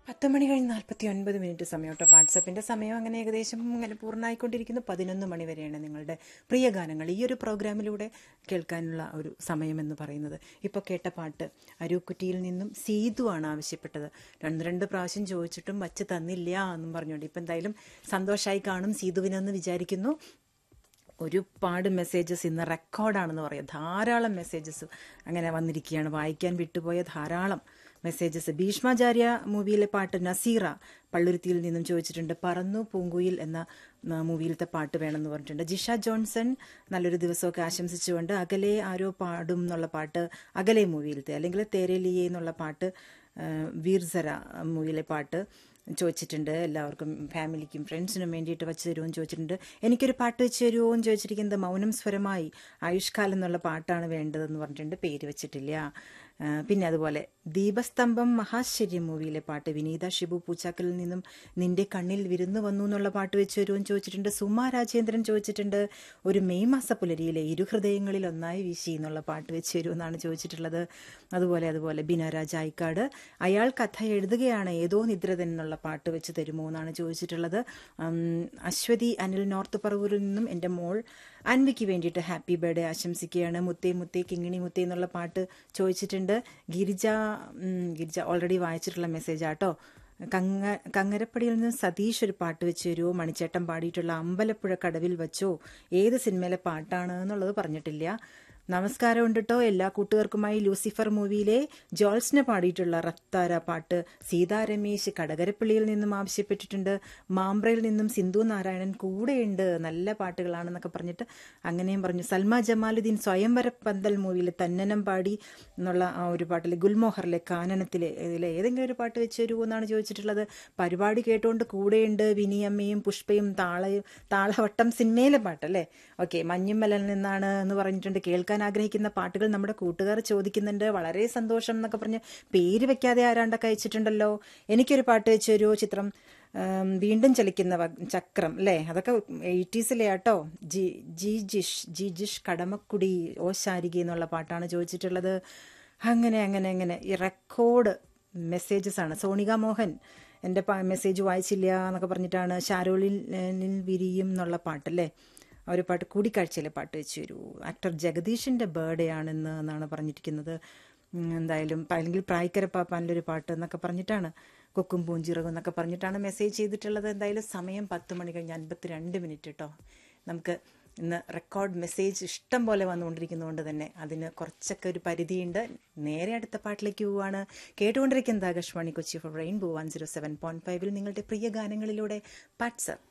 പത്ത് മണി കഴിഞ്ഞ് നാൽപ്പത്തി ഒൻപത് മിനിറ്റ് സമയം കേട്ടോ വാട്സപ്പിൻ്റെ സമയം അങ്ങനെ ഏകദേശം അങ്ങനെ പൂർണ്ണമായിക്കൊണ്ടിരിക്കുന്നു പതിനൊന്ന് മണി വരെയാണ് നിങ്ങളുടെ പ്രിയ ഗാനങ്ങൾ ഈ ഒരു പ്രോഗ്രാമിലൂടെ കേൾക്കാനുള്ള ഒരു സമയമെന്ന് പറയുന്നത് ഇപ്പോൾ കേട്ട പാട്ട് അരൂക്കുറ്റിയിൽ നിന്നും സീതു ആണ് ആവശ്യപ്പെട്ടത് രണ്ട് രണ്ട് പ്രാവശ്യം ചോദിച്ചിട്ടും വച്ച് തന്നില്ല എന്നും പറഞ്ഞുകൊണ്ട് ഇപ്പം എന്തായാലും സന്തോഷമായി കാണും സീതുവിനെന്ന് വിചാരിക്കുന്നു ഒരുപാട് മെസ്സേജസ് ഇന്ന് റെക്കോർഡാണെന്ന് പറയാം ധാരാളം മെസ്സേജസ് അങ്ങനെ വന്നിരിക്കുകയാണ് വായിക്കാൻ വിട്ടുപോയ ധാരാളം മെസ്സേജസ് ഭീഷ്മാചാര്യ മൂവിയിലെ പാട്ട് നസീറ പള്ളുരുത്തിയിൽ നിന്നും ചോദിച്ചിട്ടുണ്ട് പറന്നു പൂങ്കുയിൽ എന്ന ആ, മൂവിയിലത്തെ പാട്ട് വേണമെന്ന് പറഞ്ഞിട്ടുണ്ട് ജിഷ ജോൺസൺ നല്ലൊരു ദിവസമൊക്കെ ആശംസിച്ചുകൊണ്ട് അകലെ ആരോ പാടും എന്നുള്ള പാട്ട് അകലെ മൂവിയിലത്തെ അല്ലെങ്കിൽ തേരലിയെ എന്നുള്ള പാട്ട് ആ, വീർസര മൂവിയിലെ പാട്ട് ചോദിച്ചിട്ടുണ്ട് എല്ലാവർക്കും ഫാമിലിക്കും ഫ്രണ്ട്സിനും വേണ്ടിയിട്ട് വെച്ച് തരുമോ ചോദിച്ചിട്ടുണ്ട് എനിക്കൊരു പാട്ട് വെച്ച് തരുമോ എന്ന് ചോദിച്ചിരിക്കുന്നത് മൗനം സ്വരമായി ആയുഷ്കാലം എന്നുള്ള പാട്ടാണ് വേണ്ടതെന്ന് പറഞ്ഞിട്ടുണ്ട് പേര് വെച്ചിട്ടില്ല ആ, പിന്നെ അതുപോലെ ദീപസ്തംഭം മഹാശ്ചര്യം മൂവിയിലെ പാട്ട് വിനീത ഷിബു പൂച്ചാക്കലിൽ നിന്നും നിന്റെ കണ്ണിൽ വിരുന്നു വന്നു എന്നുള്ള പാട്ട് വെച്ച് തരുമോ എന്ന് ചോദിച്ചിട്ടുണ്ട് സുമ രാജേന്ദ്രൻ ചോദിച്ചിട്ടുണ്ട് ഒരു മെയ് മാസ പുലരിയിലെ ഇരുഹൃദയങ്ങളിൽ ഒന്നായി വീശി എന്നുള്ള പാട്ട് വെച്ച് തരുമോ എന്നാണ് ചോദിച്ചിട്ടുള്ളത് അതുപോലെ അതുപോലെ ബിനരാജ് ആയിക്കാട് അയാൾ കഥ എഴുതുകയാണ് ഏതോ നിദ്രതൻ എന്നുള്ള പാട്ട് വെച്ച് തരുമോ എന്നാണ് ചോദിച്ചിട്ടുള്ളത് ഉം, അശ്വതി അനിൽ നോർത്ത് പറവൂരിൽ നിന്നും എൻ്റെ മോൾ അൻവിക്ക് വേണ്ടിയിട്ട് ഹാപ്പി ബർത്ത്ഡേ ആശംസിക്കുകയാണ് മുത്തേ മുത്തേ കിങ്ങിണി മുത്തേ എന്നുള്ള പാട്ട് ചോദിച്ചിട്ടുണ്ട് ഗിരിജ ഉം, ഗിരിജ ഓൾറെഡി വായിച്ചിട്ടുള്ള മെസ്സേജ് ആട്ടോ കങ്ങ കങ്ങരപ്പടിയിൽ നിന്ന് സതീഷ് ഒരു പാട്ട് വെച്ച് തരുമോ മണിച്ചേട്ടൻ പാടിയിട്ടുള്ള അമ്പലപ്പുഴ കടവിൽ വെച്ചോ ഏത് സിനിമയിലെ പാട്ടാണ് എന്നുള്ളത് പറഞ്ഞിട്ടില്ല നമസ്കാരം ഉണ്ട് കേട്ടോ എല്ലാ കൂട്ടുകാർക്കുമായി ലൂസിഫർ മൂവിയിലെ ജോൾസിനെ പാടിയിട്ടുള്ള റഫ്താര പാട്ട് സീതാ രമേശ് കടകരപ്പള്ളിയിൽ നിന്നും ആവശ്യപ്പെട്ടിട്ടുണ്ട് മാമ്പ്രയിൽ നിന്നും സിന്ധു നാരായണൻ കൂടെയുണ്ട് നല്ല പാട്ടുകളാണെന്നൊക്കെ പറഞ്ഞിട്ട് അങ്ങനെയും പറഞ്ഞു സൽമ ജമാലുദ്ദീൻ സ്വയംവര പന്തൽ മൂവിയിലെ തന്നനം പാടി എന്നുള്ള ആ ഒരു പാട്ടിലെ ഗുൽമോഹറിലെ കാനനത്തിലെ ഇതിലെ ഏതെങ്കിലും ഒരു പാട്ട് വെച്ച് തരുമോ എന്നാണ് ചോദിച്ചിട്ടുള്ളത് പരിപാടി കേട്ടുകൊണ്ട് കൂടെയുണ്ട് വിനിയമ്മയും പുഷ്പയും താളയും താളവട്ടം സിനിമയിലെ പാട്ടല്ലേ ഓക്കെ മഞ്ഞുമലയിൽ നിന്നാണ് എന്ന് പറഞ്ഞിട്ടുണ്ട് കേൾക്കാൻ ആഗ്രഹിക്കുന്ന പാട്ടുകൾ നമ്മുടെ കൂട്ടുകാർ ചോദിക്കുന്നുണ്ട് വളരെ സന്തോഷം എന്നൊക്കെ പറഞ്ഞ് പേര് വെക്കാതെ ആരാണ്ടൊക്കെ അയച്ചിട്ടുണ്ടല്ലോ എനിക്കൊരു പാട്ട് വെച്ച് തരുമോ ചിത്രം ഉം, വീണ്ടും ചലിക്കുന്ന വ- ചക്രം അല്ലേ അതൊക്കെ എയ്റ്റീസിലെ ആട്ടോ ജി ജി ജിഷ് ജി ജിഷ് കടമക്കുടി ഓ ശാരിക എന്നുള്ള പാട്ടാണ് ചോദിച്ചിട്ടുള്ളത് അങ്ങനെ അങ്ങനെ അങ്ങനെ ഈ റെക്കോർഡ് മെസ്സേജസ് ആണ് സോണിക മോഹൻ എൻ്റെ മെസ്സേജ് വായിച്ചില്ല എന്നൊക്കെ പറഞ്ഞിട്ടാണ് ഷാരോളിൽ ഏഹ്, വിരിയും എന്നുള്ള പാട്ടല്ലേ ആ ഒരു പാട്ട് കൂടിക്കാഴ്ചയിലെ പാട്ട് വെച്ച് തരൂ ആക്ടർ ജഗദീഷിൻ്റെ ബർത്ത്ഡേ ആണെന്ന് എന്നാണ് പറഞ്ഞിരിക്കുന്നത് ഉം, എന്തായാലും പ- അല്ലെങ്കിൽ പ്രായ്ക്കര പാപ്പാൻ്റെ ഒരു പാട്ട് എന്നൊക്കെ പറഞ്ഞിട്ടാണ് കൊക്കും പൂഞ്ചിറകും എന്നൊക്കെ പറഞ്ഞിട്ടാണ് മെസ്സേജ് ചെയ്തിട്ടുള്ളത് എന്തായാലും സമയം പത്ത് മണി കഴിഞ്ഞ് അൻപത്തി രണ്ട് മിനിറ്റ് കേട്ടോ നമുക്ക് ഇന്ന് റെക്കോർഡ് മെസ്സേജ് ഇഷ്ടം പോലെ വന്നുകൊണ്ടിരിക്കുന്നതുകൊണ്ട് തന്നെ അതിന് കുറച്ചൊക്കെ ഒരു പരിധിയുണ്ട് നേരെ അടുത്ത പാട്ടിലേക്ക് പോവുകയാണ് കേട്ടുകൊണ്ടിരിക്കുന്നത് Akashvani Kochi four rainbow one zero seven point ഫൈവിൽ നിങ്ങളുടെ പ്രിയ ഗാനങ്ങളിലൂടെ പാട്സപ്പ്